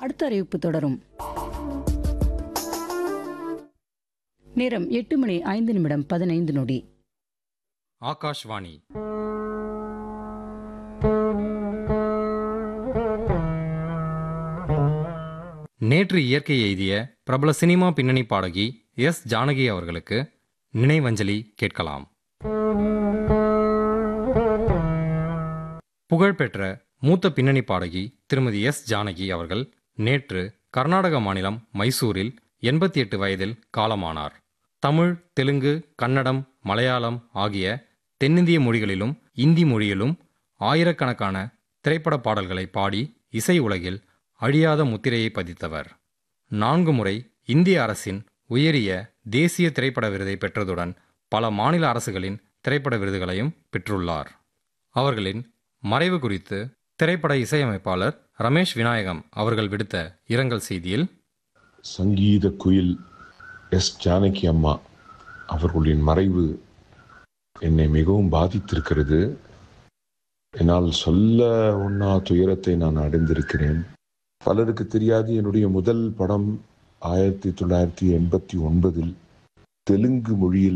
அடுத்த அறிவிப்பு தொடரும் நேரம் எட்டு மணி ஐந்து நிமிடம் பதினைந்து நொடி ஆகாஷ்வாணி நேற்று இயற்கை எய்திய பிரபல சினிமா பின்னணி பாடகி எஸ் ஜானகி அவர்களுக்கு நினைவஞ்சலி கேட்கலாம் புகழ்பெற்ற மூத்த பின்னணி பாடகி திருமதி எஸ் ஜானகி அவர்கள் நேற்று கர்நாடக மாநிலம் மைசூரில் எண்பத்தி எட்டு வயதில் காலமானார் தமிழ் தெலுங்கு கன்னடம் மலையாளம் ஆகிய தென்னிந்திய மொழிகளிலும் இந்தி மொழியிலும் ஆயிரக்கணக்கான திரைப்பட பாடல்களை பாடி இசை உலகில் அழியாத முத்திரையை பதித்தவர் நான்கு முறை இந்திய அரசின் உயரிய தேசிய திரைப்பட விருதை பெற்றதுடன் பல மாநில அரசுகளின் திரைப்பட விருதுகளையும் பெற்றுள்ளார் அவர்களின் மறைவு குறித்து திரைப்பட இசையமைப்பாளர் ரமேஷ் விநாயகம் அவர்கள் விடுத்த இரங்கல் செய்தியில் சங்கீத குயில் எஸ் ஜானகி அம்மா அவர்களின் மறைவு என்னை மிகவும் பாதித்திருக்கிறது என்னால் சொல்ல ஒண்ணா துயரத்தை நான் அடைந்திருக்கிறேன் பலருக்கு தெரியாது என்னுடைய முதல் படம் ஆயிரத்தி தொள்ளாயிரத்தி எண்பத்தி ஒன்பதில் தெலுங்கு மொழியில்